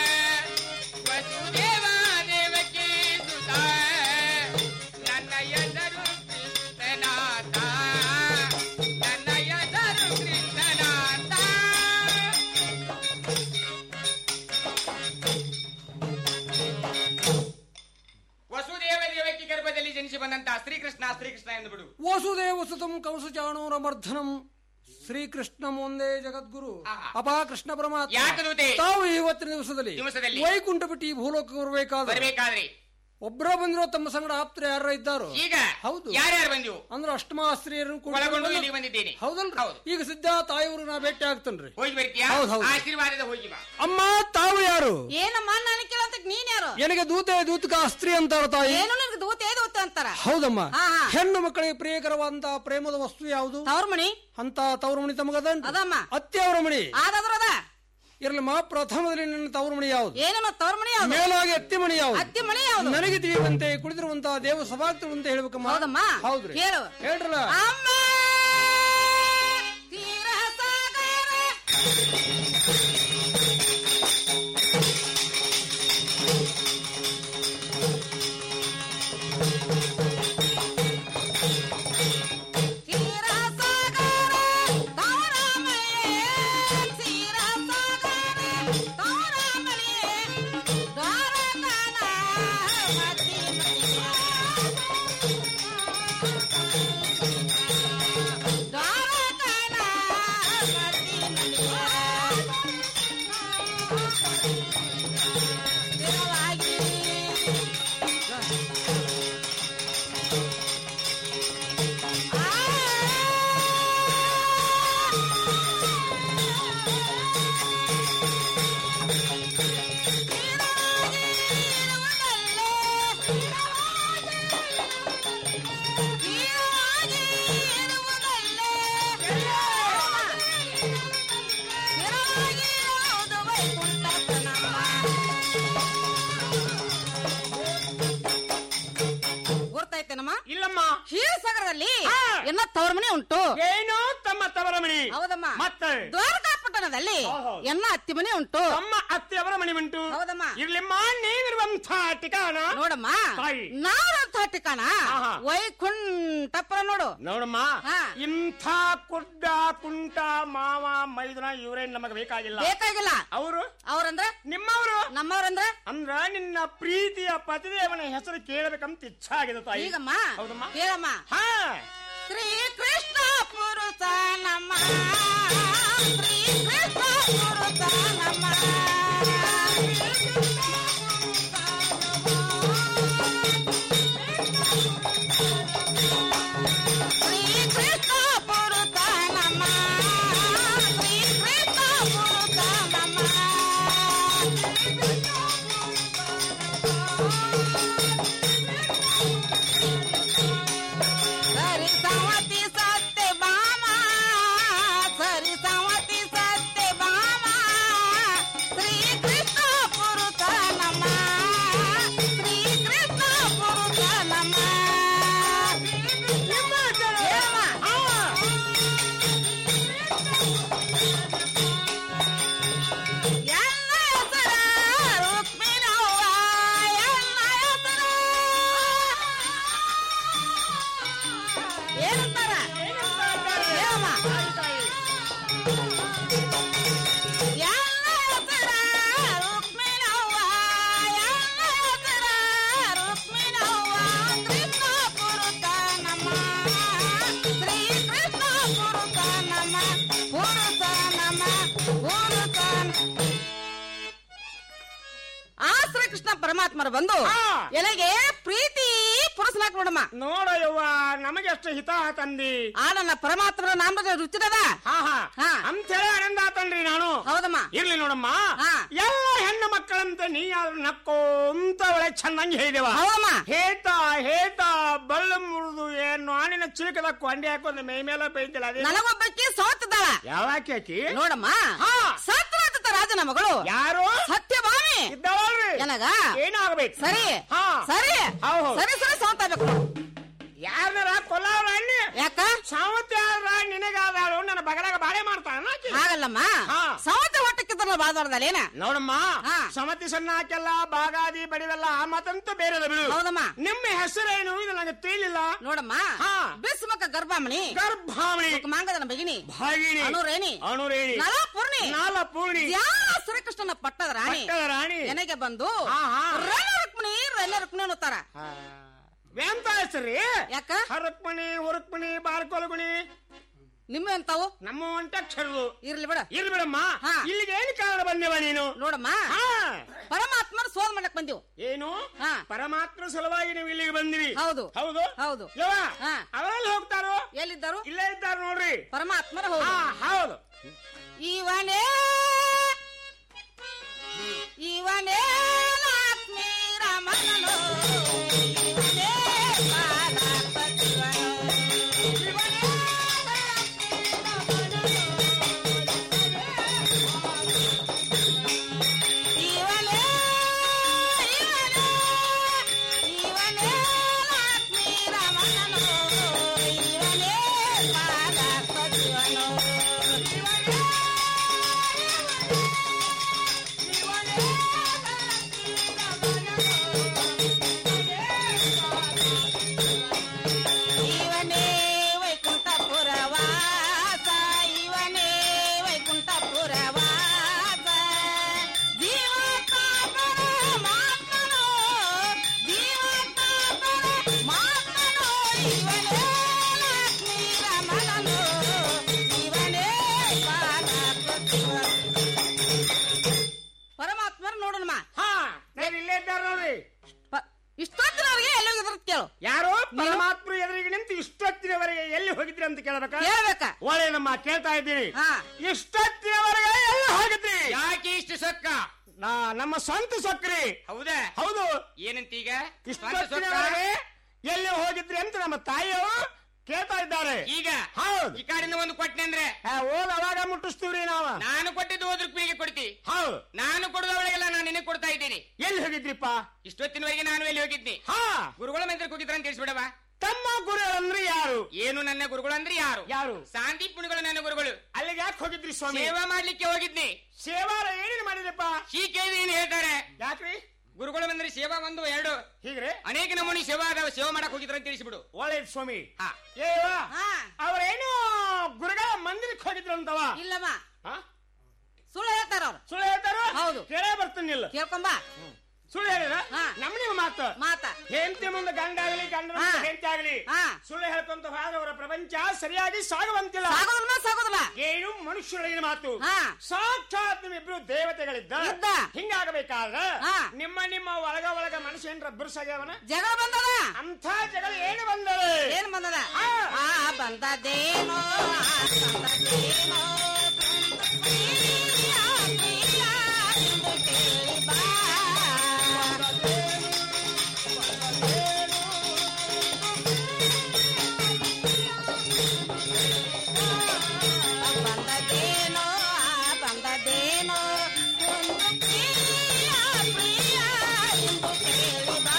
ವಸುದೇವ ದೇವಕಿ ಸುತ ನನ್ನ ಹೆಸರು ಕೃಷ್ಣನಾಥ ನನ್ನ ಹೆಸರು ಕೃಷ್ಣನಾಥ ವಸುದೇವ ದೇವಕಿ ಗರ್ಭದಲ್ಲಿ ಜನಿಸಿ ಬಂದಂತಹ ಶ್ರೀಕೃಷ್ಣ ಶ್ರೀಕೃಷ್ಣ ಎಂದು ಬಿಡು ವಸುದೇವ ಸುತಂ ಕಂಸಚಾಣೂರ ಮರ್ಧನಂ ಶ್ರೀಕೃಷ್ಣ ಮುಂದೆ ಜಗದ್ಗುರು ಅಪಾ ಕೃಷ್ಣ ಪರಮಾತ್ಮ ಯಾಕೆ ದೂತೆ? ತಾವು ಇವತ್ತಿನ ದಿವಸದಲ್ಲಿ ದಿವಸದಲ್ಲಿ ವೈಕುಂಠ ಬಿಟ್ಟು ಈ ಭೂಲೋಕಕ್ಕೆ ಬರಬೇಕಾದ್ರೆ ಬರ್ಬೇಕಾದ್ರಿ ಒಬ್ಬರ ಬಂದಿರೋ ತಮ್ಮ ಸಂಗಡ ಆಪ್ತರು ಯಾರ ಇದ್ದಾರೋ ಈಗ ಹೌದು ಯಾರ್ಯಾರು ಬಂದಿವು ಅಂದ್ರೆ ಅಷ್ಟಮಾಸ್ತ್ರೀಯರನ್ನು ಕೂಡಿಕೊಂಡು ಒಳಗೊಂಡು ಇಲ್ಲಿಗೆ ಬಂದಿದ್ದೇನೆ ಹೌದಲ್ರಿ ಈಗ ಸಿದ್ಧ ತಾಯಿಯವರು ನಾ ಭೇಟಿ ಆಗ್ತೇನ್ರಿ ಹೋಗಿ ಬರ್ತೀಯಾ ಹೌದ್ ಹೌದು. ಆಶೀರ್ವಾದದ ಹೋಗಿ ಬಾ ಅಮ್ಮ ತಾವು ಯಾರು ಏನಮ್ಮ ನನಗೆ ಕೇಳಂತಕ್ ನೀನ್ ಯಾರು ನನಗೆ ದೂತೆ ದೂತಕ ಅಸ್ತ್ರಿ ಅಂತಾರ ತಾಯಿ ಏನು ನನಗೆ ದೂತೆ ದೂತ ಅಂತಾರ ಹೌದಮ್ಮ ಹಾ, ಹಾ. ಹೆಣ್ಣು ಮಕ್ಕಳಿಗೆ ಪ್ರಿಯಕರವಾದಂತ ಪ್ರೇಮದ ವಸ್ತು ಯಾವುದು ತವ್ರ ಮಣಿ ಅಂತ ತವ್ರ ಮಣಿ ತಮಗದ ಅದಮ್ಮ ಅತ್ತೆ ಅವರ ಮಣಿ ಆದಾದ್ರೂ ಅದ ಇರ್ಲಮ್ಮ ಪ್ರಥಮದಲ್ಲಿ ನನ್ನ ತವ್ರ ಮಣಿ ಯಾವುದು ಏನಮ್ಮ ತವ್ರ ಮಣಿ ಯಾವ್ದು ಮೇಲಾಗಿ ಅತ್ತಿ ಮಣಿ ಯಾವುದು ಅತ್ತಿ ಮಣಿ ಯಾವ್ದು ನನಗೆ ತಿಳಿಯುವಂತೆ ಕುಳಿತಿರುವಂತಹ ದೇವ ಸಭಾಗ್ತರು ಅಂತ ಹೇಳ್ಬೇಕಮ್ಮ ಹೌದಮ್ಮ ಹೌದ್ರಿ ಕೇಳು ಹೇಳ್ರಲ್ಲ ಅಮ್ಮ ತೀರ ಸಾಗರ ತೀರ ಸಾಗರ ತವರಮಳೆ ತೀರ ಸಾಗರ ತವರಮಳೆ ದ್ವಾರಕನ ಮತಿ ದ್ವಾರಕನ ಸ್ಥಿರವಾಗಿ ಗುರ್ತಾಯ್ತೇನಮ್ಮ ಇಲ್ಲಮ್ಮ ಕ್ಷೀರಸಾಗರದಲ್ಲಿ ಎಲ್ಲ ತವರ ಮನೆ ಉಂಟು ಏನು ತಮ್ಮ ತವರ ಮಣಿ ಹೌದಮ್ಮ ಮತ್ತೆ ದ್ವಾರಕಾಪಟ್ಟಣದ ಗ್ರಾಮದಲ್ಲಿ ಎನ್ನ ಹತ್ತಿ ಮನೆ ಉಂಟು ತಮ್ಮ ಅತ್ತೆಯವರ ಮನೆ ಉಂಟು ಹೌದಮ್ಮ ಇರ್ಲಿಮ್ಮ ನೀವಿರುವಂತ ಠಿಕಾಣ ನೋಡಮ್ಮ ತಾಯಿ ನಾವಂತ ಠಿಕಾಣ ಆಹಾ. ವೈಕುಂಠಪುರ ನೋಡು ನೋಡಮ್ಮ ಹಾ. ಇಂಥ ಕುಡ್ಡ ಕುಂಟ ಮಾವ ಮೈದುನ ಇವರೇನ್ ನಮಗೆ ಬೇಕಾಗಿಲ್ಲ ಬೇಕಾಗಿಲ್ಲ ಅವರು ಅವ್ರಂದ್ರ ನಿಮ್ಮವರು ನಮ್ಮವ್ರಂದ್ರ ಅಂದ್ರ ನಿನ್ನ ಪ್ರೀತಿಯ ಪತಿದೇವನ ಹೆಸರು ಕೇಳಬೇಕಂತ ಇಚ್ಛಾ ಆಗಿದೆ ತಾಯಿ ಈಗಮ್ಮ ಹೌದಮ್ಮ ಕೇಳಮ್ಮ ಹಾ ಶ್ರೀ ಕೃಷ್ಣ ಪುರುಷ ನಮ್ಮ ಶ್ರೀ ಕೃಷ್ಣ ಪುರುಷ ನಮ್ಮ ಶ್ರೀ ಕೃಷ್ಣ ಪುರುಷ ನಮ್ಮ ಶ್ರೀ ಕೃಷ್ಣ ಪುರುಷ ನಮ್ಮ ಸರಿ ಸಂವತಿ ಸತ್ಯ ಬಾಮ ಸರಿ ಸಂವತಿ ಸತ್ಯ ಬಾಮ ಶ್ರೀ ಕೃಷ್ಣ ಪುರುಷ ನಮ್ಮ ಶ್ರೀ ಕೃಷ್ಣ ಪುರುಷ ನಮ್ಮ ಎಲ್ಲ ಹೆಸರ ರುಕ್ಮಿಣವ್ವ ಎಲ್ಲ ಹೆಸರ ಏನಂತಾರ ಹೇಳಮ್ಮ ಎಲ್ಲ ಹೆಸರ ರುಕ್ಮಿಣವ್ವ ಎಲ್ಲ ಹೆಸರ ರುಕ್ಮಿಣವ್ವ ಕೃಷ್ಣ ಪುರುಷ ನಮ್ಮ ಶ್ರೀ ಕೃಷ್ಣ ಪುರುಷ ನಮ್ಮ ಪುರುಷ ನಮ್ಮ ಪುರುಷ ಆ ಶ್ರೀಕೃಷ್ಣ ಪರಮಾತ್ಮರು ಬಂದು ಎಲೆಗೆ ಪ್ರೀತಿ ಪುರುಷನಾಕ್ ನೋಡಮ್ಮ ನೋಡ ಯವ್ವ ನಮಗೆ ಎಷ್ಟು ಹಿತ ತಂದಿ ಆ ನನ್ನ ಪರಮಾತ್ಮರ ನಾಮದ ರುಚಿದದ ಹಾ ಹಾ ಅಂತೇಳಿ ಆನಂದ ಆತನ್ರಿ ನಾನು ಹೌದಮ್ಮ ಇರ್ಲಿ ನೋಡಮ್ಮ ಎಲ್ಲ ಹೆಣ್ಣು ಮಕ್ಕಳಂತೆ ನೀ ಯಾರು ನಕ್ಕೋಂತ ಒಳ್ಳೆ ಚೆನ್ನಾಗಿ ಹೇಳಿದೆವ ಹೌದಮ್ಮ ಹೇತ ಹೇತ ಬಳ್ಳು ಮುರಿದು ಏನು ಆಣಿನ ಚಿಲಕದ ಕೊಂಡೆ ಹಾಕೊಂಡ್ ಮೈ ಮೇಲೆ ಬೈತಿಲ್ಲ ಅದೇ ನನಗೊಬ್ಬಕ್ಕೆ ಸೋತಿದ್ದಾಳ ಯಾವಾಕಿ ಆಕಿ ನೋಡಮ್ಮ ಸತ್ರಾಜಿತ ರಾಜನ ಮಗಳು ಯಾರು ಸತ್ಯಭಾಮಿ ಇದ್ದವಳ್ರಿ ನನಗ ಏನಾಗ್ಬೇಕು ಸರಿ ಹಾ ಸರಿ ಹೌದು. ಸರಿ ಸರಿ ಸೋತಾಬೇಕು ಯಾರನ್ನಾರ ಕೊಲ್ಲವ್ರ ಅಣ್ಣಿ ಯಾಕ ಸಾವತ್ತಿ ಆದ್ರ ನಿನಗಾದಾಳು ನನ್ನ ಬಗಲಾಗ ಬಾಳೆ ಮಾಡ್ತಾನ ಆಕಿ? ಹಾಗಲ್ಲಮ್ಮ ಸವತ ಹೊಟ್ಟಕ್ಕಿದ್ದ ಬಾದವರದಲ್ಲ ಏನ ನೋಡಮ್ಮ ಸಮತಿ ಸಣ್ಣ ಹಾಕೆಲ್ಲ ಬಾಗಾದಿ ಬಡಿವೆಲ್ಲ ಆ ಮಾತಂತೂ ಬೇರೆ ಬಿಡು ಹೌದಮ್ಮ ನಿಮ್ಮ ಹೆಸರೇನು ಇದು ನನಗೆ ತಿಳಿಲಿಲ್ಲ ನೋಡಮ್ಮ ಬಿಸ್ಮಕ ಗರ್ಭಾಮಣಿ ಗರ್ಭಾಮಣಿ ಮಾಂಗದನ ಬಗಿನಿ ಭಾಗಿನಿ ಅನುರೇಣಿ ಅನುರೇಣಿ ನಲಪೂರ್ಣಿ ನಾಲಪೂರ್ಣಿ ಧ್ಯಾನ ಶ್ರೀಕೃಷ್ಣನ ಪಟ್ಟದ ರಾಣಿ ಪಟ್ಟದ ರಾಣಿ. ನನಗೆ ಬಂದು ಹಾ, ಹಾ. ರಣ ರುಕ್ಮಿಣಿ ರಣ ರುಕ್ಮಿಣಿ ಅನ್ನುತ್ತಾರ ಎಂತ ಹೆಸರಿ ಯಾಕ ಹರಕ್ಮಣಿ ಹುರಕ್ಮಣಿ ಬಾರ್ಕೊಲಗುಣಿ ನಿಮ್ಮ ಎಂತಾವು ನಮ್ಮ ಒಂಟಕ್ಷರದು ಇರ್ಲಿ ಬಿಡ ಇರ್ಲಿ ಬಿಡಮ್ಮ ಇಲ್ಲಿಗೆ ಏನು ಕಾರಣ ಬಂದೇವ ನೀನು ನೋಡಮ್ಮ ಪರಮಾತ್ಮರ ಸೋಲ್ ಮಾಡಕ್ ಬಂದಿವು ಏನು ಪರಮಾತ್ಮ ಸಲುವಾಗಿ ನೀವು ಇಲ್ಲಿಗೆ ಬಂದಿರಿ ಹೌದು ಹೌದು ಹೌದು ಯವ್ವ, ಹಾ. ಅವರಲ್ಲಿ ಹೋಗ್ತಾರೋ ಎಲ್ಲಿದ್ದರು ಇಲ್ಲೇ ಇದ್ದಾರೆ ನೋಡ್ರಿ ಪರಮಾತ್ಮರ ಹಾ, ಹೌದು ಹೌದು ಇವನೇ ಇವನೇ ಲಕ್ಷ್ಮೀ ರಮಣನು ಇವನೇ ಬಾಲಪತಿವನು. ಇವನೇ ಇವನೇ ಇವನೇ ಲಕ್ಷ್ಮೀ ರಮಣನು ಇವನೇ ಬಾಲಪತಿವನು. ಇವನೇ ವೈಕುಂಠಪುರ ವಾಸ ಇವನೇ ವೈಕುಂಠಪುರ ವಾಸ ಜೀವತಾಪರ ಮಾತ್ಮನೋ ಜೀವತಾಪರ ಮಾತ್ಮನೋ ಇವನೇ ಲಕ್ಷ್ಮೀ ರಮಣನು ಇವನೇ ಪರಮಾತ್ಮರು ನೋಡೋಣಮ್ಮ ಹಾ ನಾನು ಇಲ್ಲೇ ಇದ್ದಾರೆ ನೋಡ್ರಿ ಇಷ್ಟೊತ್ತಿನವರೆಗೆ ಎಲ್ಲಿ ಹೋಗಿದ್ರು ಕೇಳು ಯಾರು ಪರಮಾತ್ಮ ಎದುರಿಗೆ ನಿಂತು ಇಷ್ಟೊತ್ತಿನವರೆಗೆ ಎಲ್ಲಿ ಹೋಗಿದ್ರಿ ಅಂತ ಕೇಳಬೇಕಾ ಕೇಳ್ಬೇಕ ಒಳ್ಳೆಯದಮ್ಮ ಕೇಳ್ತಾ ಇದ್ದೀನಿ ಇಷ್ಟೊತ್ತಿನವರೆಗೆ ಎಲ್ಲಿ ಹೋಗಿದ್ರಿ ಯಾಕೆ ಇಷ್ಟು ಸೊಕ್ಕ ನಾ ನಮ್ಮ ಸ್ವಂತ ಸೊಕ್ರಿ ಹೌದಾ ಹೌದು ಏನಂತೀಗ ಇಷ್ಟೊತ್ತಿನವರೆಗೆ ಎಲ್ಲಿ ಹೋಗಿದ್ರಿ ಅಂತ ನಮ್ಮ ತಾಯಿಯವರು ಕೇಳ್ತಾ ಇದ್ದಾರೆ ಈಗ ಹೌದು ಈ ಕಾಡಿನ ಒಂದು ಕೊಟ್ಟನೆ ಅಂದ್ರೆ ಹೋದ ಅವಾಗ ಮುಟ್ಟಿಸ್ತೀವ್ರಿ ನಾವು ನಾನು ಕೊಟ್ಟಿದ್ದು ಹೋದ್ರ ಪೀಳಿಗೆ ಕೊಡ್ತಿ ಹೌದು ನಾನು ಕೊಡದವಳಿಗೆಲ್ಲ ನಾನು ನಿನಗೆ ಕೊಡ್ತಾ ಇದ್ದೀನಿ ಎಲ್ಲಿ ಹೋಗಿದ್ರಿಪ್ಪ ಇಷ್ಟೊತ್ತಿನವರೆಗೆ ನಾನು ಎಲ್ಲಿ ಹೋಗಿದ್ನಿ ಹಾ ಗುರುಗಳ ಮಂದಿರಕ್ಕೆ ಹೋಗಿದ್ರ ಅಂತ ತಿಳಿಸ್ಬಿಡವ ತಮ್ಮ ಗುರುಗಳಂದ್ರೆ ಯಾರು ಏನು ನನ್ನ ಗುರುಗಳು ಅಂದ್ರೆ ಯಾರು ಯಾರು ಸಾಂದೀಪ್ ಮುನಿಗಳು ನನ್ನ ಗುರುಗಳು ಅಲ್ಲಿಗೆ ಯಾಕೆ ಹೋಗಿದ್ರಿ ಸ್ವಾಮಿ ಸೇವಾ ಮಾಡ್ಲಿಕ್ಕೆ ಹೋಗಿದ್ನಿ ಸೇವಾರ ಏನೇನು ಮಾಡಿದಪ್ಪ ಶೀಕೇವಿ ಏನ್ ಹೇಳ್ತಾರೆ ಯಾಕ್ರಿ ಗುರುಗಳು ಬಂದ್ರೆ ಸೇವಾ ಒಂದು ಎರಡು ಹೀಗ್ರೆ ಅನೇಕ ನಮೂನಿ ಸೇವಾ ಅದಾವ ಸೇವಾ ಮಾಡಕ್ ಹೋಗಿದ್ರ ಅಂತ ತಿಳಿಸ್ಬಿಡು ಒಳ್ಳೇದು ಸ್ವಾಮಿ ಏ ಅವ್ರೇನು ಗುರುಗಳ ಮಂದಿರಕ್ಕೆ ಹೋಗಿದ್ರಂತವ ಇಲ್ಲಮ್ಮ ಹಾ? ಸುಳ್ಳು ಹೇಳ್ತಾರ ಅವ್ರು ಸುಳ್ಳು ಹೇಳ್ತಾರ ಹೌದು ಕೇಳೇ ಬರ್ತೀನಿಲ್ಲ ಕೇಳ್ಕೊಂಬ ಸುಳ್ಳು ಹೇಳಿದ್ರ ನಮ್ಮ ನೀವು ಮಾತು ಮಾತ ಹೆಂಡತಿ ಮುಂದೆ ಗಂಡ ಆಗಲಿ ಗಂಡ ಹಾ. ಹೆಂಡತಿ ಆಗಲಿ ಹಾ. ಸುಳ್ಳು ಹೇಳ್ಕೊಂತ ಹೋದ್ರೆ ಅವರ ಪ್ರಪಂಚ ಸರಿಯಾಗಿ ಸಾಗುವಂತಿಲ್ಲ ಸಾಗೋದಿಲ್ಲ ಸಾಗೋದಿಲ್ಲ ಏನು ಮನುಷ್ಯರೊಳಗಿನ ಮಾತು ಹಾ. ಸಾಕ್ಷಾತ್ ನಿಮ್ಮಿಬ್ರು ದೇವತೆಗಳಿದ್ದ ಇದ್ದ. ಹಿಂಗಾಗಬೇಕಾದ್ರ ಹಾ. ನಿಮ್ಮ ನಿಮ್ಮ ಒಳಗ ಒಳಗ ಮನುಷ್ಯ ಏನ್ರ ಬಿರ್ಸಾಗ್ಯಾವನ ಜಗಳ ಬಂದದ ಅಂತ ಜಗಳ ಏನು ಬಂದರೆ ಏನ್ ಬಂದದ ಆ. ಆ ಬಂದದೇನೋ ಆ ಬಂದದೇನೋ ಪ್ರಿಯ, ಪ್ರಿಯ ಎಂದು ಕೇಳಿ ಬಾ. ಬಂದದೇನೋ ಆ ಬಂದದೇನೋ ಒಂದು ಪ್ರಿಯ, ಪ್ರಿಯ ಎಂದು ಕೇಳಿ ಬಾ.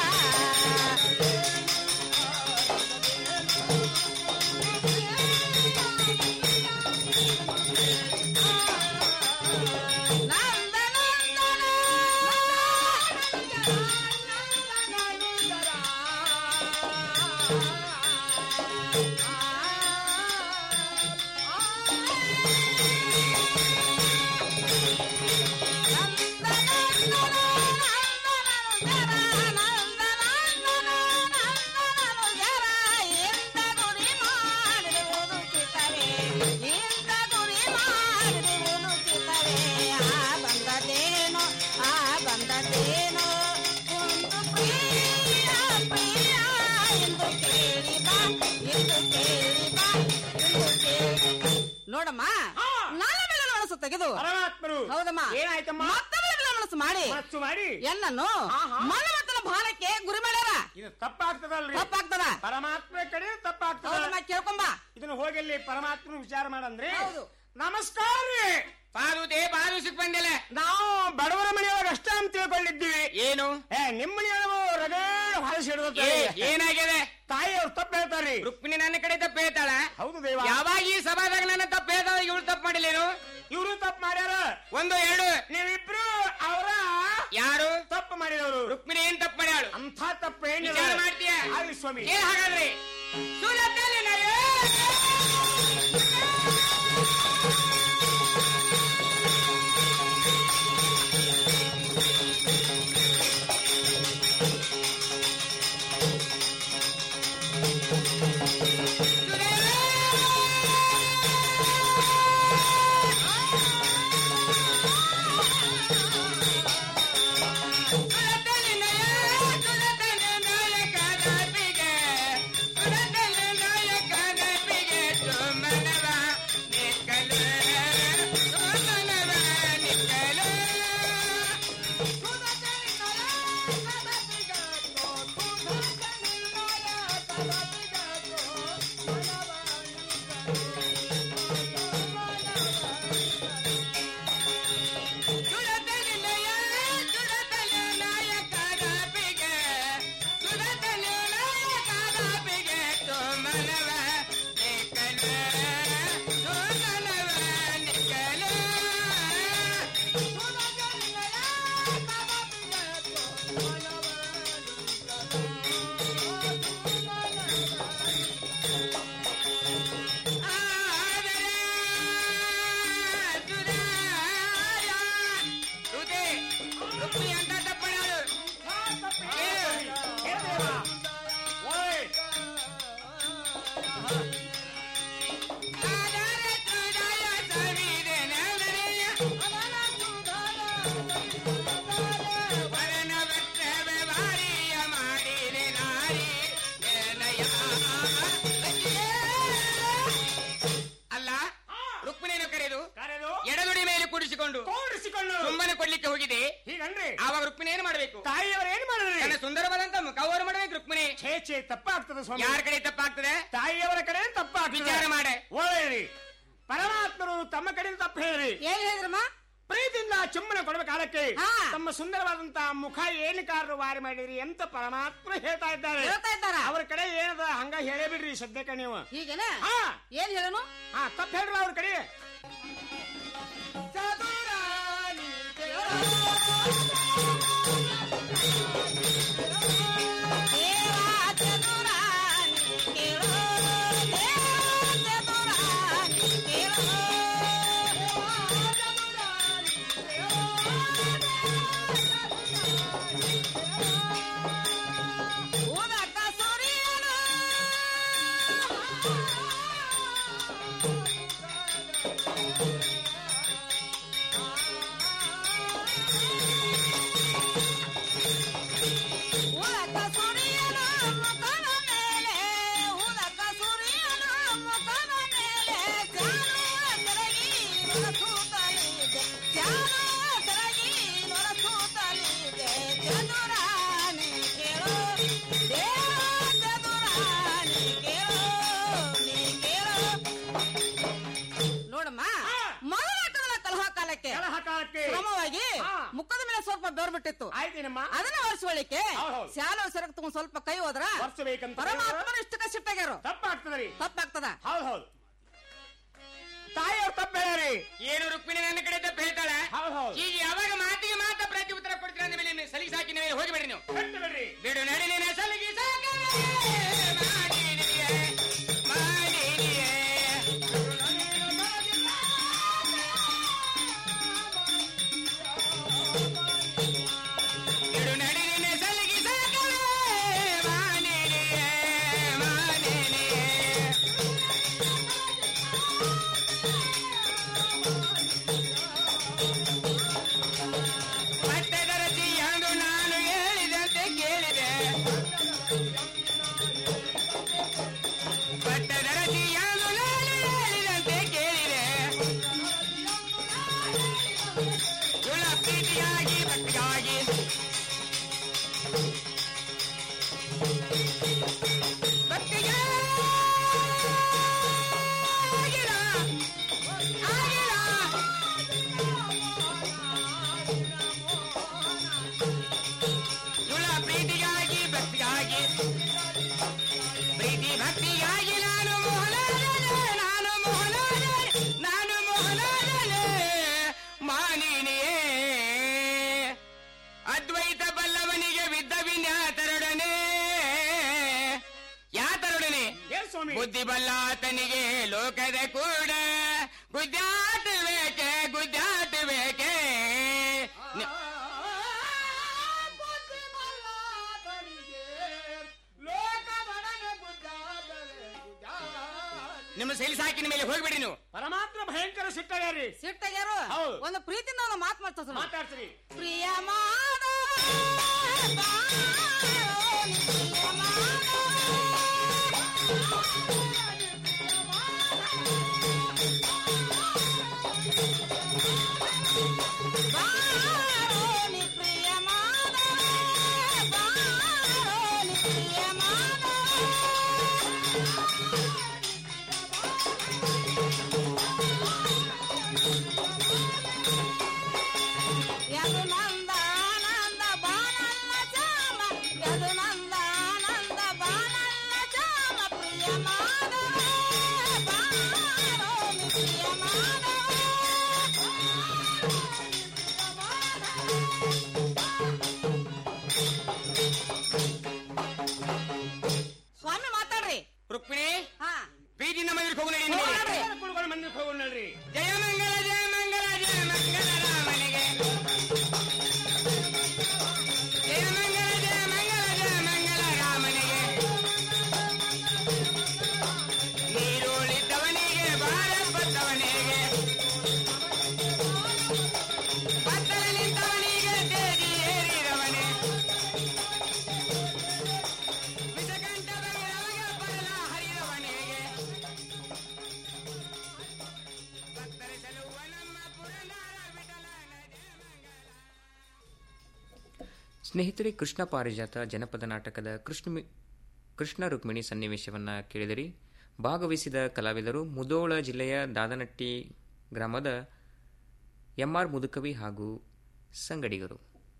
ಬಂದದೇನೋ ಆ ಬಂದದೇನೋ ಒಂದು ಪ್ರಿಯ ಪ್ರಿಯ ಎಂದು ಕೇಳಿ ಬಾ ಎಂದು ಕೇಳಿ ಬಾ ಎಂದು ಕೇಳಿ ನೋಡಮ್ಮ ನನ್ನ ಮೇಲೆ ಮನಸ್ಸು ತೆಗೆದು ಪರಮಾತ್ಮರು ಹೌದಮ್ಮ ಏನಾಯ್ತಮ್ಮ ಮತ್ತೊಬ್ಬರ ಮೇಲೆ ಮನಸ್ಸು ಮಾಡಿ ಮನಸ್ಸು ಮಾಡಿ ಎನ್ನನ್ನು ಆಹಾ. ಮನಮತ್ತನ ಭಾರಕ್ಕೆ ಗುರಿ ಮಾಡ್ಯಾರ ಇದು ತಪ್ಪಾಗ್ತದಲ್ರಿ ತಪ್ಪಾಗ್ತದ ಪರಮಾತ್ಮ ಕಡೆ ತಪ್ಪಾಗ್ತದ ಹೌದಮ್ಮ ಕೇಳ್ಕೊಂಬ ಇದನ್ನ ಹೋಗಿ ಅಲ್ಲಿ ಪರಮಾತ್ಮನ ವಿಚಾರ ಮಾಡಂದ್ರಿ ಹೌದು. ನಮಸ್ಕಾರ ರೀ ಪಾದುದೇ ಪಾದು ಸಿಕ್ ಬಂದಿಲ್ಲ ನಾವು ಬಡವರ ಮನೆಯೊಳಗೆ ಅಷ್ಟ ಅಂತ ತಿಳ್ಕೊಂಡಿದ್ದೀವಿ ಏನು ಏ ನಿಮ್ಮ ಮನೆಯೊಳಗು ರಗಡ ಹೊಲಸಿ ಏ, ಏನಾಗಿದೆ ತಾಯಿ ಅವ್ರು ತಪ್ಪು ಹೇಳ್ತಾರ್ರಿ ರುಕ್ಮಿಣಿ ನನ್ನ ಕಡೆ ತಪ್ಪು ಹೇಳ್ತಾಳ ಹೌದು ದೇವ ಯಾವಾಗ ಈ ಸಭಾದಾಗ ನನ್ನ ತಪ್ಪು ಹೇಳ್ತಾಳ ಇವಳು ತಪ್ಪು ಮಾಡಿಲ್ಲೇನು ಇವರು ತಪ್ಪು ಮಾಡ್ಯಾರ ಒಂದು ಎರಡು ನೀವಿಬ್ರು ಅವರ ಯಾರು ತಪ್ಪು ಮಾಡಿದವರು ರುಕ್ಮಿಣಿ ಏನ್ ತಪ್ಪು ಮಾಡ್ಯಾಳು ಅಂತ ತಪ್ಪು ಏನಿಲ್ಲ ವಿಚಾರ ಮಾಡ್ತೀಯ ಆಗ್ಲಿ ಸ್ವಾಮಿ ಏನ್ ಹಾಗಾದ್ರೆ ಸುಲಭದಲ್ಲಿ ನಡೆ. ಸುಲಭದಲ್ಲಿ ನಡೆ, ಸುಲಭದಲ್ಲಿ ನಾಯಕ ದಾಪಿಗೆ, ಸುಲಭದಲ್ಲಿ ನಾಯಕ ದಾಪಿಗೆ, ಸುಮನವ ನಿಕ್ಕಲು, ಸುಮನವ ನಿಕ್ಕಲು. ಸುರತಲಿ ನಯ, ಸುರತಲಿ ನಾಯಕ ದಾಪಿಗೆ, ಸುರತಲಿ ನಾಯಕ ದಾಪಿಗೆ, ಸುಮನವ ನಿಕ್ಕಲು, ಸುಮನವ ನಿಕ್ಕಲು. ರುದೆ, ರುಕ್ಮಿಣಿ ಅಂತ ತಪ್ಪಣಾಳು. ಆದರ ತುದಯ ಸವಿದೆ ನವರೆಯ. ವರನ ವೃಕ್ಷವೇ ವಾರಿಯ ಮಾಡಿದೆ ನಾರಿ ಏನಯ. ಅಲ್ಲ ರುಕ್ಮಿಣಿಯನ್ನು ಕರೆದು ಕರೆದು ಎಡದುಡಿ ಮೇಲೆ ಕೂಡಿಸಿಕೊಂಡು ಕೂಡಿಸಿಕೊಂಡು ಸುಮ್ಮನೆ ಕೊಡ್ಲಿಕ್ಕೆ ಹೋಗಿದೆ ಹೀಗನ್ರಿ ಆವಾಗ ರುಕ್ಮಿಣಿ ಏನು ಮಾಡಬೇಕು ತಾಯಿಯವರು ಏನ್ ಮಾಡಿದ್ರಿ ತನ್ನ ಸುಂದರವಾದಂತ ಮುಖವರು ಮಾಡಬೇಕು ರುಕ್ಮಿಣಿ ಛೇ ಛೇ ತಪ್ಪಾಗ್ತದೆ ಸ್ವಾಮಿ ಯಾರ ಕಡೆ ತಪ್ಪಾಗ್ತದೆ ತಾಯಿಯವರ ಕಡೆ ತಪ್ಪಾಗ್ತದೆ ವಿಚಾರ ಮಾಡೆ ಒಳ್ಳೆಯರಿ ಪರಮಾತ್ಮರು ತಮ್ಮ ಕಡೆ ತಪ್ಪು ಹೇಳ್ರಿ ಏನ್ ಹೇಳಿದ್ರಮ್ಮ ಪ್ರೀತಿಯಿಂದ ಚುಮ್ಮನ ಕೊಡುವ ಕಾಲಕ್ಕೆ ತಮ್ಮ ಸುಂದರವಾದಂತಹ ಮುಖ ಏನು ಕಾರರು ವಾರಿ ಮಾಡಿದ್ರಿ ಅಂತ ಪರಮಾತ್ಮ ಹೇಳ್ತಾ ಇದ್ದಾರೆ ಹೇಳ್ತಾ ಇದ್ದಾರ? ಅವ್ರ ಕಡೆ ಏನದ ಹಂಗ ಹೇಳೇ ಬಿಡ್ರಿ ಸದ್ಯಕ್ಕೆ ನೀವು ಹೀಗೇನ ಹಾ ಏನ್ ಹೇಳನು ಹಾ ತಪ್ಪ ಹೇಳ್ರಿ ಅವ್ರ ಕಡೆ ನೋಡಮ್ಮ ಮೊದಲಾಟದ ಕಲಹ ಕಾಲಕ್ಕೆ ಕಲಹ ಕಾಲಕ್ಕೆ ಕ್ರಮವಾಗಿ ಮುಖದ ಮೇಲೆ ಸ್ವಲ್ಪ ಬೆವರು ಬಿಟ್ಟಿತ್ತು ಆಯ್ತೇನಮ್ಮ ಅದನ್ನ ಒರೆಸ್ಕೊಳ್ಳಿಕ್ಕೆ ಹೌದೌದು. ಶಾಲೆ ಸರಕು ತಗೊಂಡ್ ಸ್ವಲ್ಪ ಕೈ ಹೋದ್ರ ಒರ್ಸ್ಬೇಕಂತ ಪರಮಾತ್ಮನ ಇಷ್ಟಕ್ಕೆ ಸಿಟ್ಟಾಗ್ಯಾರು ತಪ್ಪಾಗ್ತದ್ರಿ ತಪ್ಪಾಗ್ತದ ಹೌದ್ ಹೌದು ತಾಯಿಯವ್ರು ತಪ್ಪ ಹೇಳ್ಯಾರಿ ಏನು ರುಕ್ಮಿಣಿ ನನ್ನ ಕಡೆ ತಪ್ಪು ಹೇಳ್ತಾಳೆ ಈಗ ಯಾವಾಗ ಮಾತಿಗೆ ಮಾತ ಪ್ರತಿ ಉತ್ತರ ಕೊಡ್ತೀರ ಅಂದ ಮೇಲೆ ಸಲಿಗೆ ಸಾಕಿ ನೀವು ಹೋಗಿಬಿಡ್ರಿ ನೀವು ಬಿಡ್ರಿ ಬಿಡು ನಡಿ ನೀನು ಸಲಿಗೆ ಸಾಕವೇ ಮಾಡಿನಿಯೇ, ಮಾಡಿನಿಯೇ. ಬಿಡು ನಡಿ ನೀನು ಸಲಿಗೆ ಸಾಕವೇ ಮಾಡಿನಿಯೇ, ಮಾಡಿನಿಯೇ. ಪಟ್ಟದರಸಿ ಎಂದು ನಾನು ಹೇಳಿದಂತೆ ಕೇಳಿದೆ ಪಟ್ಟದರಸಿ ಎಂದು ನಾನು ಹೇಳಿದಂತೆ ಕೇಳಿದೆ ಇವಳ ಪ್ರೀತಿಯಾಗಿ ಭಕ್ತಿಯಾಗಿ ಭಕ್ತಿಯಾಗಿರ ಆಗಿರ ಇವಳ ಪ್ರೀತಿಗಾಗಿ ಭಕ್ತಿಗಾಗಿ ಪ್ರೀತಿ ಭಕ್ತಿಗಾಗಿ ನಾನು ಮೋಹನಾದನೆ ನಾನು ಮೋಹನಾದನೆ ನಾನು ಮೋಹನಾದನೆ ಮಾನಿನಿಯೇ ಅದ್ವೈತ ಬಲ್ಲವನಿಗೆ ವಿದ್ದ ವಿನ್ಯಾತರೊಡನೆ ಯಾತರೊಡನೆ ಬುದ್ಧಿ ಬಲ್ಲಾತನಿಗೆ ಲೋಕದ ಕೂಡ ಗುದ್ದಾಟಬೇಕೆ ಗುದ್ದಾಟಬೇಕೆ ನಿ- ನಿಮ್ಮ ಸೆಲಿ ಸಾಕಿನ ಮೇಲೆ ಹೋಗ್ಬಿಡಿ ನೀವು ಪರಮಾತ್ಮ ಭಯಂಕರ ಸಿಟ್ಟಾಗ್ಯಾರಿ ಸಿಟ್ಟಾಗ್ಯಾರು ಹೌದು. ಒಂದು ಪ್ರೀತಿಯಿಂದ ಒಂದು ಮಾತು ಮಾಡ್ತಾರೆ ಮಾತಾಡ್ತೀರಿ ಪ್ರಿಯ ಮಾದ ಯದು ನಂದ ಆನಂದ ಬಾನಲ್ಲ ಚಾಮ ಯದು ನಂದ ಆನಂದ ಬಾನಲ್ಲ ಚಾಮ ಪ್ರಿಯ ಮಾಧವ ಬಾರೋನಿ ಪ್ರಿಯ ಮಾಧವ ಸ್ವಾಮಿ ಮಾತಾಡ್ರಿ ರುಕ್ಮಿಣಿ ಹಾ ಬೀದಿನ ಮಂದಿರಕ್ಕೆ ಹೋಗು ನಡಿ ಹೋಗೋಣ್ರಿ. ಕುಡುಗೋಣ ಮಂದಿರಕ್ಕೆ ಹೋಗೋಣ ನಡ್ರಿ ಜಯ ಮಂಗಲ ಜಯ ಮಂಗಲ ಜಯ ಮಂಗಲ ರಾಮನಿಗೆ ಜಯ ಮಂಗಲ ಜಯ ಮಂಗಲ ಜಯ ಮಂಗಲ ರಾಮನಿಗೆ ನೀರುಳಿದ್ದವನಿಗೆ ಬಾರ ಬದ್ದವನಿಗೆ ಬತ್ತಲ ನಿಂತವನಿಗೆ ತೇಜಿ ಏರಿದವನೇ ವಿಷಕಂಠ ಬಗೆದವಗೆ ಬರಲ ಹರಿದವನಿಗೆ ಭಕ್ತರಿಸಲುವ ನಮ್ಮ ಪುರಂದರ ವಿಠಲನ ಸ್ನೇಹಿತರೆ ಕೃಷ್ಣ ಪಾರಿಜಾತ ಜನಪದ ನಾಟಕದ ಕೃಷ್ಣ ಕೃಷ್ಣ ರುಕ್ಮಿಣಿ ಸನ್ನಿವೇಶವನ್ನ ಕೇಳಿದಿರಿ ಭಾಗವಹಿಸಿದ ಕಲಾವಿದರು ಮುದೋಳ ಜಿಲ್ಲೆಯ ದಾದನಟ್ಟಿ ಗ್ರಾಮದ ಎಂಆರ್ ಮುದುಕವಿ ಹಾಗೂ ಸಂಗಡಿಗರು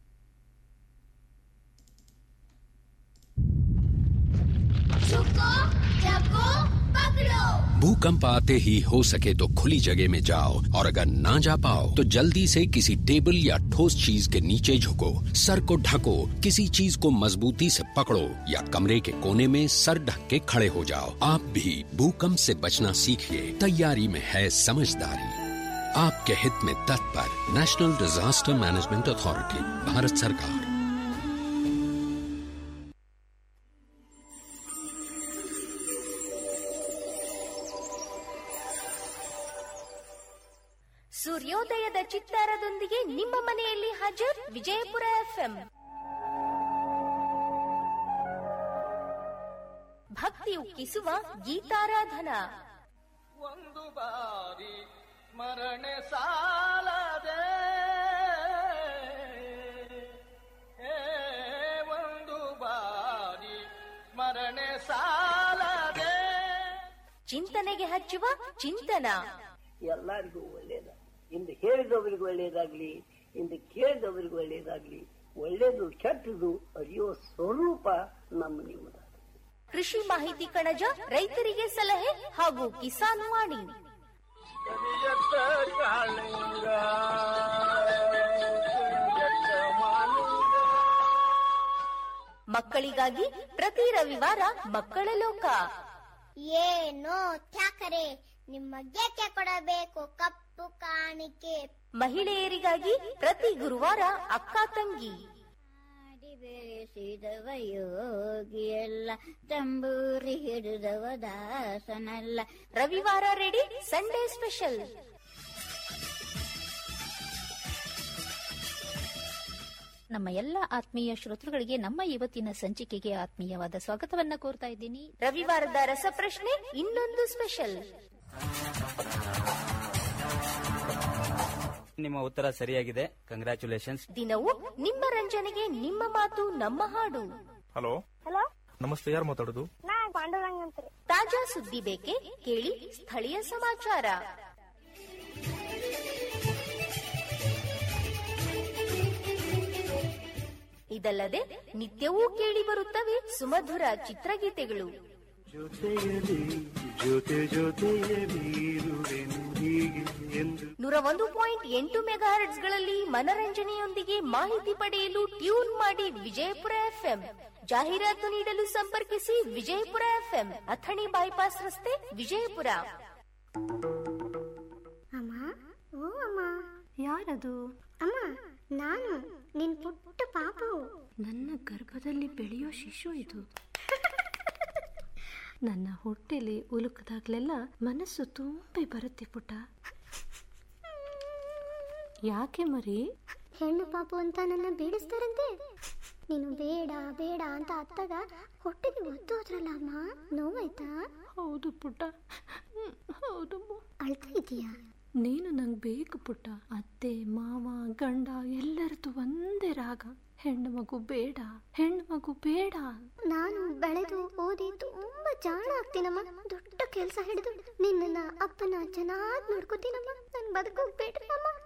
भूकंप आते ही हो सके तो खुली जगह में जाओ और अगर ना जा पाओ तो जल्दी से किसी टेबल या ठोस चीज के नीचे झुको सर को ढको किसी चीज को मजबूती से पकड़ो या कमरे के कोने में सर ढक के खड़े हो जाओ आप भी भूकंप से बचना सीखिए तैयारी में है समझदारी आपके हित में तत्पर national disaster management authority Bharat सरकार ಸೂರ್ಯೋದಯದ ಚಿತ್ತಾರದೊಂದಿಗೆ ನಿಮ್ಮ ಮನೆಯಲ್ಲಿ ಹಾಜರ್ ವಿಜಯಪುರ ಎಫ್ಎಂ ಭಕ್ತಿ ಉಕ್ಕಿಸುವ ಗೀತಾರಾಧನಾ ಒಂದು ಬಾರಿ ಸ್ಮರಣೆ ಸಾಲದೆ ಏ, ಒಂದು ಬಾರಿ ಸ್ಮರಣೆ ಸಾಲದೆ ಚಿಂತನೆಗೆ ಹಚ್ಚುವ ಚಿಂತನ ಎಲ್ಲರಿಗೂ ಒಳ್ಳೇದ ಇಂದು ಹೇಳಿದವರಿಗೂ ಒಳ್ಳೇದಾಗ್ಲಿ ಇಂದು ಕೇಳಿದವರಿಗೂ ಒಳ್ಳೇದಾಗ್ಲಿ ಒಳ್ಳೇದು ಕೆಟ್ಟದು ಅರಿಯೋ ಸ್ವರೂಪ ನಮ್ಮ ನಿಮ್ಮದ ಕೃಷಿ ಮಾಹಿತಿ ಕಣಜ ರೈತರಿಗೆ ಸಲಹೆ ಹಾಗೂ ಕಿಸಾನ್ ವಾಣಿ ಕರಿಯತ್ತ ಕಾಳಿಂಗ ಕರಿಯತ್ತ ಮಾಲಿಂಗ ಮಕ್ಕಳಿಗಾಗಿ ಪ್ರತಿ ರವಿವಾರ ಮಕ್ಕಳ ಲೋಕ ಏನೋ ತ್ಯಾಕರೆ ನಿಮಗೆ ಕೊಡಬೇಕು ಕಪ್ಪು ಕಾಣಿಕೆ ಮಹಿಳೆಯರಿಗಾಗಿ ಪ್ರತಿ ಗುರುವಾರ ಅಕ್ಕ ತಂಗಿ ಬೆಳೆಸಿದವ ಯೋಗಿಯಲ್ಲ ತಂಬೂರಿ ಹಿಡಿದವ ದಾಸನಲ್ಲ ರವಿವಾರ ರೆಡಿ ಸಂಡೇ ಸ್ಪೆಷಲ್ ನಮ್ಮ ಎಲ್ಲ ಆತ್ಮೀಯ ಶ್ರೋತೃಗಳಿಗೆ ನಮ್ಮ ಇವತ್ತಿನ ಸಂಚಿಕೆಗೆ ಆತ್ಮೀಯವಾದ ಸ್ವಾಗತವನ್ನ ಕೋರ್ತಾ ಇದ್ದೀನಿ ರವಿವಾರದ ರಸಪ್ರಶ್ನೆ ಇನ್ನೊಂದು ಸ್ಪೆಷಲ್ ನಿಮ್ಮ ಉತ್ತರ ಸರಿಯಾಗಿದೆ ಕಂಗ್ರ್ಯಾಚುಲೇಷನ್ಸ್ ದಿನವೂ ನಿಮ್ಮ ರಂಜನೆಗೆ ನಿಮ್ಮ ಮಾತು ನಮ್ಮ ಹಾಡು ಹಲೋ ಹಲೋ ನಮಸ್ತೆ ಯಾರು ಮಾತಾಡೋದು ನಾ ಪಾಂಡುರಂಗ್ ಅಂತ್ರಿ ತಾಜಾ ಸುದ್ದಿ ಬೇಕೆ ಕೇಳಿ ಸ್ಥಳೀಯ ಸಮಾಚಾರ ಇದಲ್ಲದೆ ನಿತ್ಯವೂ ಕೇಳಿ ಬರುತ್ತವೆ ಸುಮಧುರ ಚಿತ್ರಗೀತೆಗಳು ಜೊತೆಯಲಿ ಜೊತೆ ಜೊತೆಯಲಿರುವೆನು ಹೀಗೆ ಎಂದು ನೂರ ಒಂದು ಪಾಯಿಂಟ್ ಎಂಟು ಮೆಗಾಹರ್ಟ್ಸ್ಗಳಲ್ಲಿ ಮನರಂಜನೆಯೊಂದಿಗೆ ಮಾಹಿತಿ ಪಡೆಯಲು ಟ್ಯೂನ್ ಮಾಡಿ ವಿಜಯಪುರ ಎಫ್ಎಂ ಜಾಹೀರಾತು ನೀಡಲು ಸಂಪರ್ಕಿಸಿ ವಿಜಯಪುರ ಎಫ್ಎಂ ಅಥಣಿ ಬೈಪಾಸ್ ರಸ್ತೆ ವಿಜಯಪುರ ಅಮ್ಮ ಓ ಅಮ್ಮ ಯಾರದು ಅಮ್ಮ ನಾನು ನಿನ್ ಪುಟ್ಟ ಪಾಪು ನನ್ನ ಗರ್ಭದಲ್ಲಿ ಬೆಳೆಯೋ ಶಿಶು ಇದು ನನ್ನ ಹೊಟ್ಟೆಲಿ ಉಲುಕದಾಗ್ಲೆಲ್ಲ ಮನಸ್ಸು ತುಂಬಿ ಬರುತ್ತೆ ಪುಟ್ಟ ಯಾಕೆ ಮರಿ ಹೆಣ್ಣು ಪಾಪು ಅಂತ ನನ್ನ ಬೇಡಿಸ್ತಾರಂತೆ ನೀನು ಬೇಡ ಬೇಡ ಅಂತ ಅತ್ತಾಗ ಹೊಟ್ಟೆಗೆ ಒದ್ದು ಹೋದ್ರಲ್ಲ ಅಮ್ಮ ನೋವಾಯ್ತಾ ಹೌದು ಪುಟ್ಟ ಹೌದು ಅಳ್ತಾ ಇದೀಯಾ ನೀನು ನಂಗೆ ಬೇಕು ಪುಟ್ಟ ಅತ್ತೆ ಮಾವ ಗಂಡ ಎಲ್ಲರದು ಒಂದೇ ರಾಗ ಹೆಣ್ಣು ಮಗು ಬೇಡ ಹೆಣ್ಣು ಮಗು ಬೇಡ ನಾನು ಬೆಳೆದು ಓದಿ ತುಂಬಾ ಜಾಣ ಆಗ್ತೀನಮ್ಮ ದೊಡ್ಡ ಕೆಲಸ ಹಿಡಿದು ನಿನ್ನ ಅಪ್ಪನ ಚೆನ್ನಾಗಿ ನೋಡ್ಕೋತೀನಮ್ಮ ನನ್ ಬದುಕೋಗ್ ಬೇಡ್ರಿ ಅಮ್ಮ